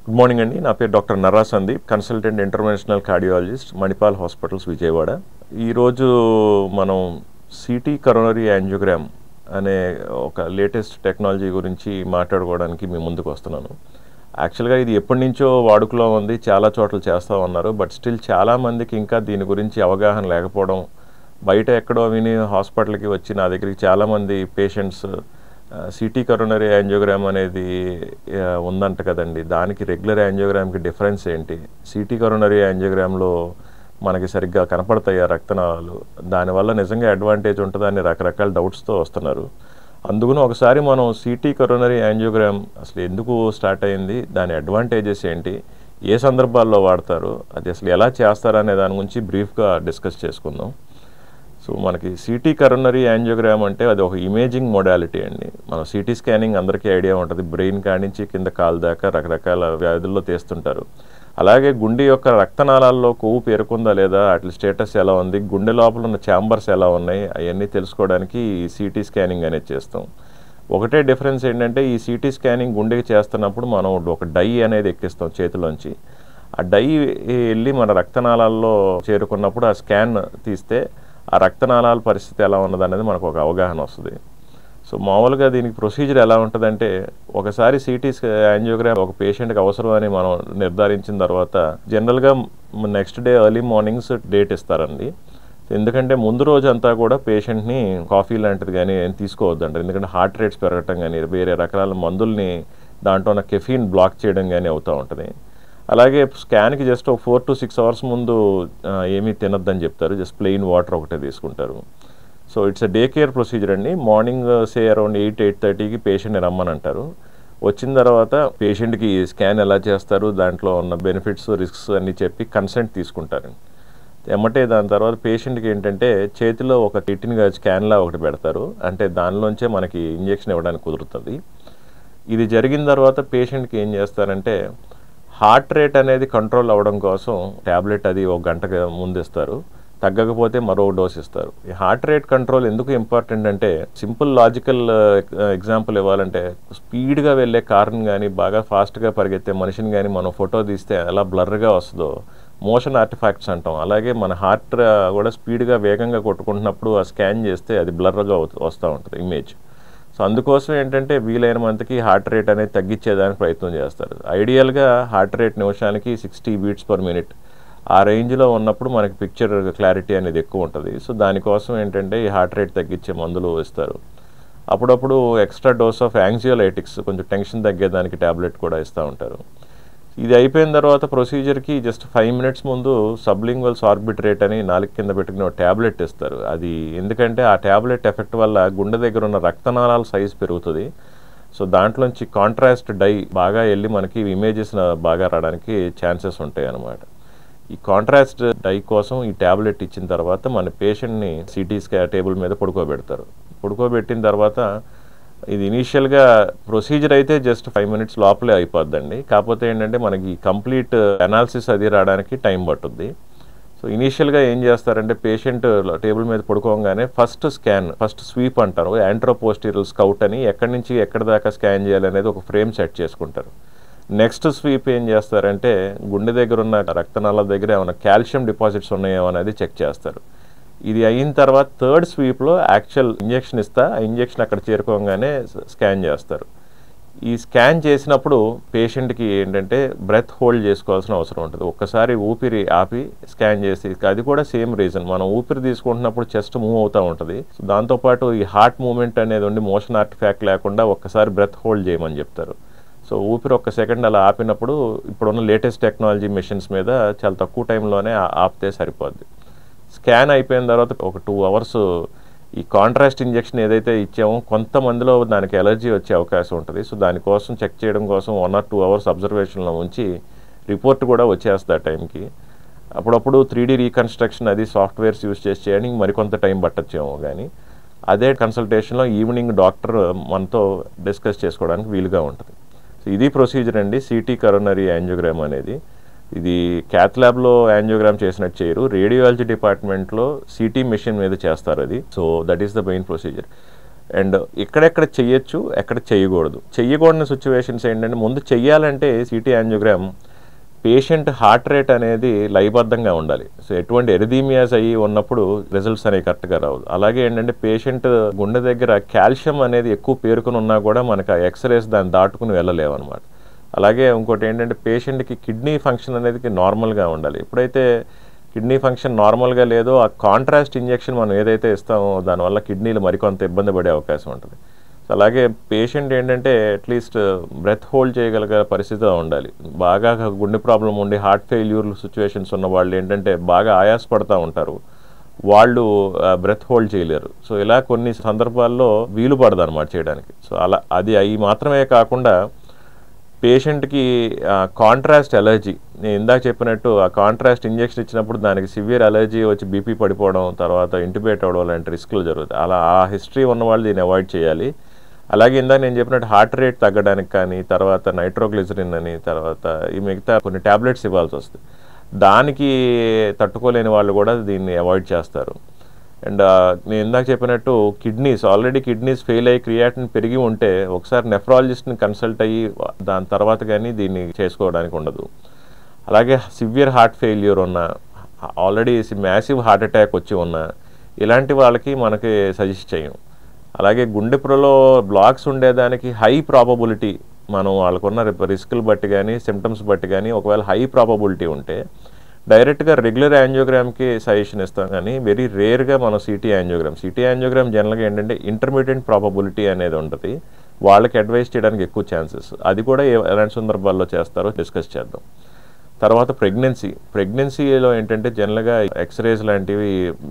good morning అండి నా పేరు doctor Narra Sandeep consultant interventional cardiologist Manipal hospitals Vijayawada ఈరోజు మనం సిటీ కరోనరీ యాంజియోగ్రామ్ అనే ఒక లేటెస్ట్ టెక్నాలజీ గురించి మాట్లాడుకోవడానికి మీ ముందుకు వస్తున్నాను యాక్చువల్గా ఇది ఎప్పటి నుంచో వాడుకలో ఉంది చాలా చోట్ల చేస్తూ ఉన్నారు బట్ స్టిల్ చాలామందికి ఇంకా దీని గురించి అవగాహన లేకపోవడం బయట ఎక్కడో విని హాస్పిటల్కి వచ్చి నా దగ్గరికి చాలామంది పేషెంట్స్ సిటీ కరోనరీ యాంజియోగ్రామ్ అనేది ఆ, ఉందంట కదండి దానికి రెగ్యులర్ యాంజియోగ్రామ్కి డిఫరెన్స్ ఏంటి సిటీ కరోనరీ యాంజియోగ్రామ్లో మనకి సరిగ్గా కనపడతాయి ఆ రక్తనాళాలు దానివల్ల నిజంగా అడ్వాంటేజ్ ఉంటుందా అని రకరకాల డౌట్స్తో వస్తున్నారు అందుకుని ఒకసారి మనం సిటీ కరోనరీ యాంజియోగ్రామ్ అసలు ఎందుకు స్టార్ట్ అయింది దాని అడ్వాంటేజెస్ ఏంటి ఏ సందర్భాల్లో వాడతారు అది అసలు ఎలా చేస్తారు అనే దాని గురించి బ్రీఫ్గా డిస్కస్ చేసుకుందాం సో మనకి సిటీ కరోనరీ యాంజియోగ్రామ్ అంటే అది ఒక ఇమేజింగ్ మోడాలిటీ అండి మన సిటీ స్కానింగ్ అందరికీ ఐడియా ఉంటుంది బ్రెయిన్ కానించి కింద కాలు దాకా రకరకాల వ్యాధుల్లో తీస్తుంటారు అలాగే గుండె యొక్క రక్తనాళాల్లో కొవ్వు పేరుకుందా లేదా వాటి స్టేటస్ ఎలా ఉంది గుండె లోపల ఉన్న ఛాంబర్స్ ఎలా ఉన్నాయి అవన్నీ తెలుసుకోవడానికి ఈ సిటీ స్కానింగ్ అనేది చేస్తాం ఒకటే డిఫరెన్స్ ఏంటంటే ఈ సిటీ స్కానింగ్ గుండెకి చేస్తున్నప్పుడు మనం ఒక డై అనేది ఎక్కిస్తాం చేతిలోంచి ఆ డై వెళ్ళి మన రక్తనాళాల్లో చేరుకున్నప్పుడు ఆ స్కాన్ తీస్తే ఆ రక్తనాళాల పరిస్థితి ఎలా ఉన్నది అనేది మనకు ఒక అవగాహన వస్తుంది సో మామూలుగా దీనికి ప్రొసీజర్ ఎలా ఉంటుందంటే ఒకసారి సిటీ యాంజియోగ్రామ్ ఒక పేషెంట్కి అవసరం అని మనం నిర్ధారించిన తర్వాత జనరల్గా next day early mornings date ఇస్తారండి ఎందుకంటే ముందు రోజు అంతా కూడా పేషెంట్ని కాఫీ లాంటిది కానీ ఏం తీసుకోవద్దంటారు ఎందుకంటే హార్ట్ రేట్స్ పెరగటం కానీ వేరే రకాల మందుల్ని దాంట్లో ఉన్న కెఫీన్ బ్లాక్ చేయడం కానీ అవుతూ ఉంటుంది అలాగే స్కాన్కి జస్ట్ ఒక ఫోర్ టు సిక్స్ అవర్స్ ముందు ఆ, ఏమీ తినొద్దని చెప్తారు జస్ట్ ప్లెయిన్ వాటర్ ఒకటే తీసుకుంటారు so it's a day care procedure అండి morning say around eight eight థర్టీకి పేషెంట్ని రమ్మని అంటారు వచ్చిన తర్వాత పేషెంట్కి స్కాన్ ఎలా చేస్తారు దాంట్లో ఉన్న బెనిఫిట్స్ రిస్క్స్ అన్నీ చెప్పి కన్సెంట్ తీసుకుంటారు ఎమ్మటే దాని తర్వాత పేషెంట్కి ఏంటంటే చేతిలో ఒక కిటిన్గా స్కాన్లా ఒకటి పెడతారు అంటే దానిలోంచే మనకి ఇంజెక్షన్ ఇవ్వడానికి కుదురుతుంది ఇది జరిగిన తర్వాత పేషెంట్కి ఏం చేస్తారంటే హార్ట్ రేట్ అనేది కంట్రోల్ అవ్వడం కోసం ట్యాబ్లెట్ అది ఒక గంట ముందు ఇస్తారు తగ్గకపోతే మరో డోస్ ఇస్తారు ఈ హార్ట్ రేట్ కంట్రోల్ ఎందుకు ఇంపార్టెంట్ అంటే సింపుల్ లాజికల్ ఎగ్జాంపుల్ ఇవ్వాలంటే స్పీడ్గా వెళ్ళే కార్ని కానీ బాగా ఫాస్ట్గా పరిగెత్తే మనిషిని కానీ మనం ఫోటో తీస్తే ఎలా బ్లర్గా వస్తుందో మోషన్ ఆర్టిఫాక్ట్స్ అంటాం అలాగే మన హార్ట్ కూడా స్పీడ్గా వేగంగా కొట్టుకుంటున్నప్పుడు ఆ స్కాన్ చేస్తే అది బ్లర్గా వస్తూ ఉంటుంది ఇమేజ్ సో అందుకోసం ఏంటంటే వీలైన మందికి హార్ట్ రేట్ అనేది తగ్గించేదానికి ప్రయత్నం చేస్తారు ఐడియల్గా హార్ట్ రేట్ నిమిషానికి సిక్స్టీ బీట్స్ పర్ మినిట్ ఆ రేంజ్లో ఉన్నప్పుడు మనకి పిక్చర్ క్లారిటీ అనేది ఎక్కువ ఉంటుంది సో దానికోసం ఏంటంటే ఈ హార్ట్ రేట్ తగ్గించే మందులు ఇస్తారు అప్పుడప్పుడు ఎక్స్ట్రా డోస్ ఆఫ్ యాంగ్జియోలైటిక్స్ కొంచెం టెన్షన్ తగ్గేదానికి ట్యాబ్లెట్ కూడా ఇస్తూ ఉంటారు ఇది అయిపోయిన తర్వాత ప్రొసీజర్కి జస్ట్ ఫైవ్ మినిట్స్ ముందు సబ్లింగ్వల్ సార్బిట్రేట్ అని నాలుగు కింద పెట్టుకుని ఒక ట్యాబ్లెట్ ఇస్తారు అది ఎందుకంటే ఆ ట్యాబ్లెట్ ఎఫెక్ట్ వల్ల గుండె దగ్గర ఉన్న రక్తనాళాల సైజ్ పెరుగుతుంది సో దాంట్లోంచి కాంట్రాస్ట్ డై బాగా వెళ్ళి మనకి ఇమేజెస్ బాగా రావడానికి ఛాన్సెస్ ఉంటాయి అన్నమాట ఈ కాంట్రాస్ట్ డై కోసం ఈ ట్యాబ్లెట్ ఇచ్చిన తర్వాత మన పేషెంట్ని సిటీ స్కా టేబుల్ మీద పడుకోబెడతారు పడుకోబెట్టిన తర్వాత ఇది ఇనీషియల్గా ప్రొసీజర్ అయితే జస్ట్ ఫైవ్ మినిట్స్ లోపలే అయిపోద్దండి కాకపోతే ఏంటంటే మనకి కంప్లీట్ అనాలిసిస్ అది రావడానికి టైం పట్టుద్ది సో ఇనీషియల్గా ఏం చేస్తారంటే పేషెంట్ టేబుల్ మీద పడుకోగానే ఫస్ట్ స్కాన్ ఫస్ట్ స్వీప్ అంటారు యాంట్రోపోస్టీరియల్ స్కౌట్ అని ఎక్కడి నుంచి ఎక్కడి దాకా స్కాన్ చేయాలనేది ఒక ఫ్రేమ్ సెట్ చేసుకుంటారు నెక్స్ట్ స్వీప్ ఏం చేస్తారంటే గుండె దగ్గర ఉన్న రక్తనాళాల దగ్గర ఏమైనా కాల్షియం డిపాజిట్స్ ఉన్నాయో అనేది చెక్ చేస్తారు ఇది అయిన తర్వాత థర్డ్ స్వీప్లో యాక్చువల్ ఇంజెక్షన్ ఇస్తా ఆ ఇంజెక్షన్ అక్కడ చేరుకోగానే స్కాన్ చేస్తారు ఈ స్కాన్ చేసినప్పుడు పేషెంట్కి ఏంటంటే బ్రెత్ హోల్డ్ చేసుకోవాల్సిన అవసరం ఉంటుంది ఒక్కసారి ఊపిరి ఆపి స్కాన్ చేసి అది కూడా సేమ్ రీజన్ మనం ఊపిరి తీసుకుంటున్నప్పుడు చెస్ట్ మూవ్ అవుతూ ఉంటుంది సో దాంతోపాటు ఈ హార్ట్ మూవ్మెంట్ అనేది ఉండి మోషన్ ఆర్టిఫాక్ట్ లేకుండా ఒక్కసారి బ్రెత్ హోల్డ్ చేయమని చెప్తారు సో ఊపిరి ఒక్క సెకండ్ అలా ఆపినప్పుడు ఇప్పుడున్న లేటెస్ట్ టెక్నాలజీ మెషిన్స్ మీద చాలా తక్కువ టైంలోనే ఆ- ఆపితే సరిపోద్ది స్కాన్ అయిపోయిన తర్వాత ఒక టూ అవర్స్ ఈ కాంట్రాస్ట్ ఇంజెక్షన్ ఏదైతే ఇచ్చామో కొంతమందిలో దానికి ఎలర్జీ వచ్చే అవకాశం ఉంటుంది సో దానికోసం చెక్ చేయడం కోసం వన్ ఆర్ టూ అవర్స్ అబ్జర్వేషన్లో ఉంచి రిపోర్ట్ కూడా వచ్చేస్తుంది ఆ టైంకి అప్పుడప్పుడు త్రీ డీ రీకన్స్ట్రక్షన్ అది సాఫ్ట్వేర్స్ యూస్ చేసి చేయడానికి మరికొంత టైం పట్టచ్చేమో కానీ అదే కన్సల్టేషన్లో ఈవినింగ్ డాక్టర్ మనతో డిస్కస్ చేసుకోవడానికి వీలుగా ఉంటుంది సో ఇది ప్రొసీజర్ అండి సిటీ కరోనరీ యాంజియోగ్రామ్ అనేది ఇది క్యాత్ ల్యాబ్లో యాంజియోగ్రామ్ చేసినట్టు చేయరు రేడియాలజీ డిపార్ట్మెంట్లో సిటీ మెషిన్ మీద చేస్తారు అది so that is the main procedure and ఎక్కడెక్కడ చెయ్యొచ్చు ఎక్కడ చేయకూడదు చెయ్యకూడని సిచ్యువేషన్స్ ఏంటంటే ముందు చెయ్యాలంటే CT angiogram patient heart rate అనేది లయబద్ధంగా ఉండాలి సో ఎటువంటి ఎరిదీమియాస్ అయ్యి ఉన్నప్పుడు రిజల్ట్స్ అనేవి కరెక్ట్గా రావు అలాగే ఏంటంటే పేషెంట్ గుండె దగ్గర కాల్షియం అనేది ఎక్కువ పేరుకుని ఉన్నా కూడా మనకు ఆ ఎక్స్రేస్ దాన్ని దాటుకుని వెళ్ళలేవు అనమాట అలాగే ఇంకోటి ఏంటంటే పేషెంట్కి కిడ్నీ ఫంక్షన్ అనేది నార్మల్గా ఉండాలి ఎప్పుడైతే కిడ్నీ ఫంక్షన్ నార్మల్గా లేదో ఆ కాంట్రాస్ట్ ఇంజెక్షన్ మనం ఏదైతే ఇస్తామో దానివల్ల కిడ్నీలు మరికొంత ఇబ్బంది పడే అవకాశం ఉంటుంది సో అలాగే పేషెంట్ ఏంటంటే అట్లీస్ట్ బ్రెత్ హోల్డ్ చేయగలిగే పరిస్థితిలో ఉండాలి బాగా గుండె ప్రాబ్లం ఉండి హార్ట్ ఫెయిల్యూర్ సిచ్యువేషన్స్ ఉన్న వాళ్ళు ఏంటంటే బాగా ఆయాసపడతా ఉంటారు వాళ్ళు బ్రెత్ హోల్డ్ చేయలేరు సో ఇలా కొన్ని సందర్భాల్లో వీలు పడదు అనమాట చేయడానికి సో అలా అది అవి మాత్రమే కాకుండా పేషెంట్కి కాంట్రాస్ట్ ఎలర్జీ నేను ఇందాక చెప్పినట్టు ఆ కాంట్రాస్ట్ ఇంజెక్షన్ ఇచ్చినప్పుడు దానికి సివియర్ ఎలర్జీ వచ్చి బీపీ పడిపోవడం తర్వాత ఇంటిబేట్ అవ్వడం లాంటి రిస్కులు జరుగుతాయి అలా ఆ హిస్టరీ ఉన్న వాళ్ళు దీన్ని అవాయిడ్ చేయాలి అలాగే ఇందాక నేను చెప్పినట్టు హార్ట్ రేట్ తగ్గడానికి కానీ తర్వాత నైట్రోగ్లిజరిన్ అని తర్వాత ఈ మిగతా కొన్ని ట్యాబ్లెట్స్ ఇవ్వాల్సి వస్తుంది దానికి తట్టుకోలేని వాళ్ళు కూడా దీన్ని అవాయిడ్ చేస్తారు అండ్ నేను ఇందాక చెప్పినట్టు కిడ్నీస్ ఆల్రెడీ కిడ్నీస్ ఫెయిల్ అయ్యి క్రియాటిన్ పెరిగి ఉంటే ఒకసారి నెఫ్రాలజిస్ట్ని కన్సల్ట్ అయ్యి దాని తర్వాత కానీ దీన్ని చేసుకోవడానికి ఉండదు అలాగే సివియర్ హార్ట్ ఫెయిల్యూర్ ఉన్న ఆల్రెడీ మ్యాసివ్ హార్ట్ అటాక్ వచ్చి ఉన్న ఇలాంటి వాళ్ళకి మనకి సజెస్ట్ చేయం అలాగే గుండెపురలో బ్లాక్స్ ఉండేదానికి హై ప్రాబబిలిటీ మనం వాళ్ళకున్న రిస్కులు బట్టి కానీ సిమ్టమ్స్ బట్టి కానీ ఒకవేళ హై ప్రాబబిలిటీ ఉంటే డైరెక్ట్గా రెగ్యులర్ యాంజియోగ్రామ్కి సజెషన్ ఇస్తాం కానీ వెరీ రేర్గా మనం సిటీ యాంజియోగ్రామ్ సిటీ యాంజియోగ్రామ్ జనరల్గా ఏంటంటే ఇంటర్మీడియట్ ప్రాబబిలిటీ అనేది ఉంటుంది వాళ్ళకి అడ్వైస్ చేయడానికి ఎక్కువ ఛాన్సెస్ అది కూడా ఏ- ఎలాంటి సందర్భాల్లో చేస్తారో డిస్కస్ చేద్దాం తర్వాత ప్రెగ్నెన్సీ ప్రెగ్నెన్సీలో ఏంటంటే జనరల్గా ఎక్స్రేస్ లాంటివి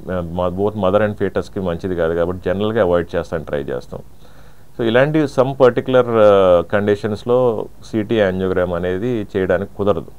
బోత్ మదర్ అండ్ ఫీటస్కి మంచిది కాదు కాబట్టి జనరల్గా అవాయిడ్ చేస్తాను ట్రై చేస్తాం సో ఇలాంటి సమ్ పర్టికులర్ కండిషన్స్లో సిటీ యాంజియోగ్రామ్ అనేది చేయడానికి కుదరదు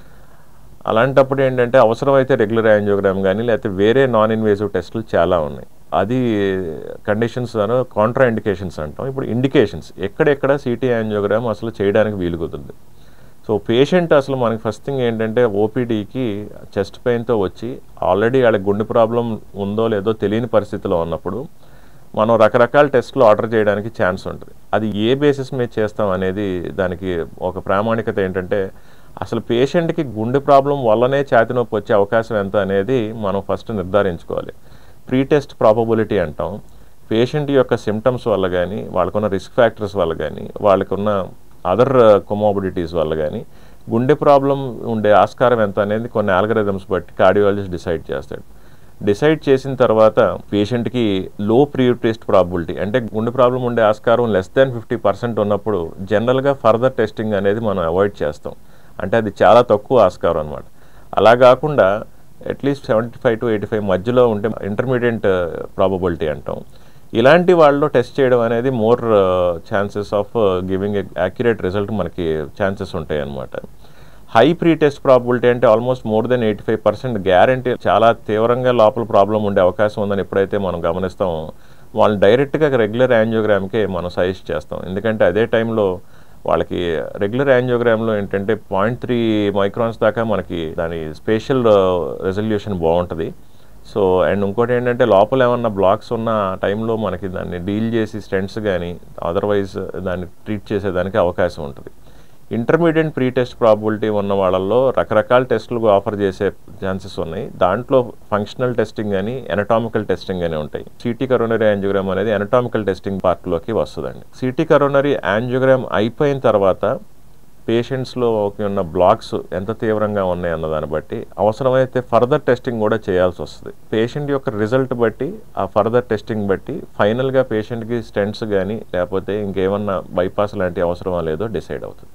అలాంటప్పుడు ఏంటంటే అవసరమైతే రెగ్యులర్ యాంజియోగ్రామ్ కానీ లేకపోతే వేరే నాన్ ఇన్వేసివ్ టెస్టులు చాలా ఉన్నాయి అది కండిషన్స్ కాంట్రా ఇండికేషన్స్ అంటాం ఇప్పుడు ఇండికేషన్స్ ఎక్కడెక్కడ సిటీ యాంజియోగ్రామ్ అసలు చేయడానికి వీలు కుదురుతుంది సో పేషెంట్ అసలు మనకి ఫస్ట్ థింగ్ ఏంటంటే ఓపీడీకి చెస్ట్ పెయిన్తో వచ్చి ఆల్రెడీ వాళ్ళకి గుండె ప్రాబ్లం ఉందో లేదో తెలియని పరిస్థితిలో ఉన్నప్పుడు మనం రకరకాల టెస్టులు ఆర్డర్ చేయడానికి ఛాన్స్ ఉంటుంది అది ఏ బేసిస్ మీద చేస్తాం అనేది దానికి ఒక ప్రామాణికత ఏంటంటే అసలు పేషెంట్కి గుండె ప్రాబ్లం వల్లనే ఛాతి నొప్పి వచ్చే అవకాశం ఎంత అనేది మనం ఫస్ట్ నిర్ధారించుకోవాలి ప్రీ టెస్ట్ ప్రాబబిలిటీ అంటాం పేషెంట్ యొక్క సిమ్టమ్స్ వల్ల కానీ వాళ్ళకున్న రిస్క్ ఫ్యాక్టర్స్ వల్ల కానీ వాళ్ళకున్న అదర్ కొమోబిడిటీస్ వల్ల కానీ గుండె ప్రాబ్లం ఉండే ఆస్కారం ఎంత అనేది కొన్ని ఆల్గరిథమ్స్ బట్టి కార్డియాలజిస్ట్ డిసైడ్ చేస్తాడు డిసైడ్ చేసిన తర్వాత పేషెంట్కి లో ప్రీ టెస్ట్ ప్రాబిలిటీ అంటే గుండె ప్రాబ్లం ఉండే ఆస్కారం లెస్ దాన్ ఫిఫ్టీ పర్సెంట్ ఉన్నప్పుడు జనరల్గా ఫర్దర్ టెస్టింగ్ అనేది మనం అవాయిడ్ చేస్తాం అంటే అది చాలా తక్కువ ఆస్కారం అనమాట అలా కాకుండా at least seventy five to eighty five మధ్యలో ఉంటే ఇంటర్మీడియట్ ప్రాబబిలిటీ అంటాం ఇలాంటి వాళ్ళలో టెస్ట్ చేయడం అనేది more chances of giving accurate result మనకి ఛాన్సెస్ ఉంటాయి అన్నమాట హై ప్రీ టెస్ట్ ప్రాబిలిటీ అంటే almost more than eighty five percent guarantee చాలా తీవ్రంగా లోపల ప్రాబ్లం ఉండే అవకాశం ఉందని ఎప్పుడైతే మనం గమనిస్తామో వాళ్ళని డైరెక్ట్గా రెగ్యులర్ యాంజియోగ్రామ్కే మనం సజెస్ట్ చేస్తాం ఎందుకంటే అదే టైంలో వాళ్ళకి రెగ్యులర్ యాంజియోగ్రామ్లో ఏంటంటే పాయింట్ త్రీ మైక్రాన్స్ దాకా మనకి దాని స్పేషల్ రెజల్యూషన్ బాగుంటుంది సో అండ్ ఇంకోటి ఏంటంటే లోపల ఏమన్నా బ్లాక్స్ ఉన్న టైంలో మనకి దాన్ని డీల్ చేసి స్టెంట్స్ కానీ అదర్వైజ్ దాన్ని ట్రీట్ చేసేదానికి అవకాశం ఉంటుంది ఇంటర్మీడియట్ ప్రీ టెస్ట్ ప్రాబిలిటీ ఉన్న వాళ్ళల్లో రకరకాల టెస్టులు ఆఫర్ చేసే ఛాన్సెస్ ఉన్నాయి దాంట్లో ఫంక్షనల్ టెస్టింగ్ కానీ ఎనటామికల్ టెస్టింగ్ కానీ ఉంటాయి సిటీ కరోనరీ యాంజియోగ్రామ్ అనేది ఎనటామికల్ టెస్టింగ్ పార్ట్లోకి వస్తుందండి సిటీ కరోనరీ యాంజియోగ్రామ్ అయిపోయిన తర్వాత పేషెంట్స్లో ఉన్న బ్లాక్స్ ఎంత తీవ్రంగా ఉన్నాయి అన్న దాన్ని బట్టి అవసరమైతే ఫర్దర్ టెస్టింగ్ కూడా చేయాల్సి వస్తుంది పేషెంట్ యొక్క రిజల్ట్ బట్టి ఆ ఫర్దర్ టెస్టింగ్ బట్టి ఫైనల్గా పేషెంట్కి స్టెంట్స్ కానీ లేకపోతే ఇంకేమన్నా బైపాస్ లాంటి అవసరమా లేదో డిసైడ్ అవుతుంది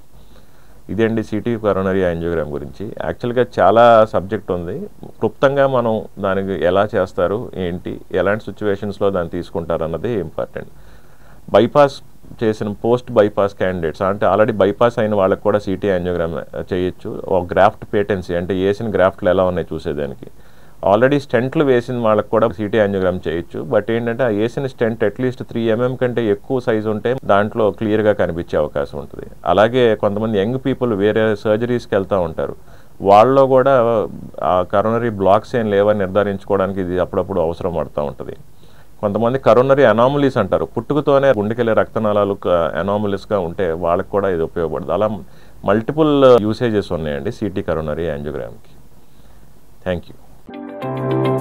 ఇదండి సిటీ కరోనరీ యాంజియోగ్రామ్ గురించి యాక్చువల్గా చాలా సబ్జెక్ట్ ఉంది క్లుప్తంగా మనం దానికి ఎలా చేస్తారు ఏంటి ఎలాంటి సిచ్యువేషన్స్లో దాన్ని తీసుకుంటారు అన్నది ఇంపార్టెంట్ బైపాస్ చేసిన పోస్ట్ బైపాస్ క్యాండిడేట్స్ అంటే ఆల్రెడీ బైపాస్ అయిన వాళ్ళకి కూడా సిటీ యాంజియోగ్రామ్ చేయొచ్చు ఒక గ్రాఫ్ట్ పేటెన్సీ అంటే వేసిన గ్రాఫ్ట్లు ఎలా ఉన్నాయి చూసేదానికి ఆల్రెడీ స్టెంట్లు వేసిన వాళ్ళకి కూడా సిటీ యాంజియోగ్రామ్ చేయొచ్చు బట్ ఏంటంటే ఆ వేసిన స్టెంట్ అట్లీస్ట్ త్రీ ఎంఎం కంటే ఎక్కువ సైజు ఉంటే దాంట్లో క్లియర్గా కనిపించే అవకాశం ఉంటుంది అలాగే కొంతమంది యంగ్ పీపుల్ వేరే సర్జరీస్కి వెళ్తూ ఉంటారు వాళ్ళలో కూడా ఆ కరోనరీ బ్లాక్స్ ఏం లేవని నిర్ధారించుకోవడానికి ఇది అప్పుడప్పుడు అవసరం పడుతూ ఉంటుంది కొంతమంది కరోనరీ అనామలీస్ అంటారు పుట్టుకతోనే గుండెకెళ్ళే రక్తనాళాలు అనామలీస్గా ఉంటే వాళ్ళకి కూడా ఇది ఉపయోగపడుతుంది అలా మల్టిపుల్ యూసేజెస్ ఉన్నాయండి సిటీ కరోనరీ యాంజియోగ్రామ్కి థ్యాంక్ యూ